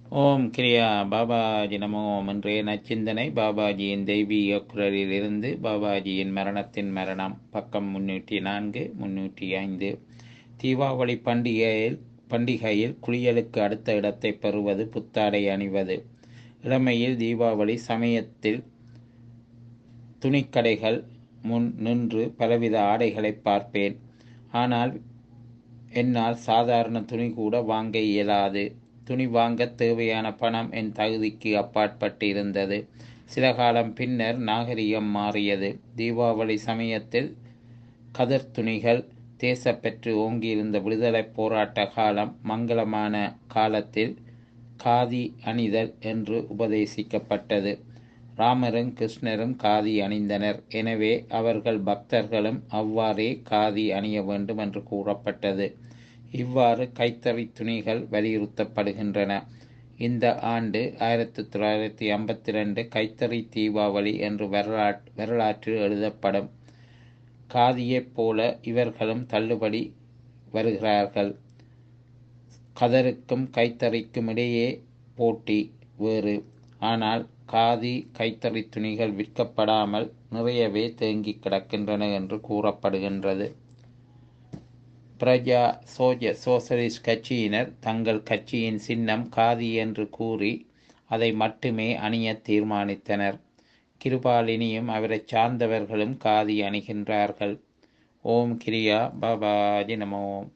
ஓம் கிரியா பாபாஜி நமோ இன்றைய நச்சிந்தனை பாபாஜியின் தெய்வீக குரலிலிருந்து பாபாஜியின் மரணத்தின் மரணம் பக்கம் முன்னூற்றி நான்கு முன்னூற்றி ஐந்து தீபாவளி பண்டிகையில் பண்டிகையில் குளியலுக்கு அடுத்த இடத்தை பெறுவது புத்தாடை அணிவது இளமையில் தீபாவளி சமயத்தில் துணிக்கடைகள் முன் நின்று பலவித ஆடைகளை பார்ப்பேன் ஆனால் என்னால் சாதாரண துணி கூட வாங்க இயலாது துணி வாங்க தேவையான பணம் என் தகுதிக்கு அப்பாற்பட்டு இருந்தது சில காலம் பின்னர் நாகரிகம் மாறியது தீபாவளி சமயத்தில் கதர் துணிகள் தேசப்பற்று ஓங்கியிருந்த விடுதலை போராட்ட காலம் மங்களமான காலத்தில் காதி அணிதல் என்று உபதேசிக்கப்பட்டது ராமரும் கிருஷ்ணரும் காதி அணிந்தனர் எனவே அவர்கள் பக்தர்களும் அவ்வாறே காதி அணிய வேண்டும் என்று கூறப்பட்டது இவ்வாறு கைத்தறி துணிகள் வலியுறுத்தப்படுகின்றன இந்த ஆண்டு ஆயிரத்தி தொள்ளாயிரத்தி ஐம்பத்தி ரெண்டு கைத்தறி தீபாவளி என்று வரலாற் வரலாற்றில் எழுதப்படும் காதியைப் போல இவர்களும் தள்ளுபடி வருகிறார்கள் கதருக்கும் கைத்தறிக்கும் இடையே போட்டி வேறு ஆனால் காதி கைத்தறி துணிகள் விற்கப்படாமல் நிறையவே தேங்கி கிடக்கின்றன என்று கூறப்படுகின்றது பிரஜா சோஜ சோசலிஸ்ட் கட்சியினர் தங்கள் கட்சியின் சின்னம் காதி என்று கூறி அதை மட்டுமே அணிய தீர்மானித்தனர் கிருபாலினியும் அவரை சார்ந்தவர்களும் காதி அணிகின்றார்கள் ஓம் கிரியா பாபாஜி நமோம்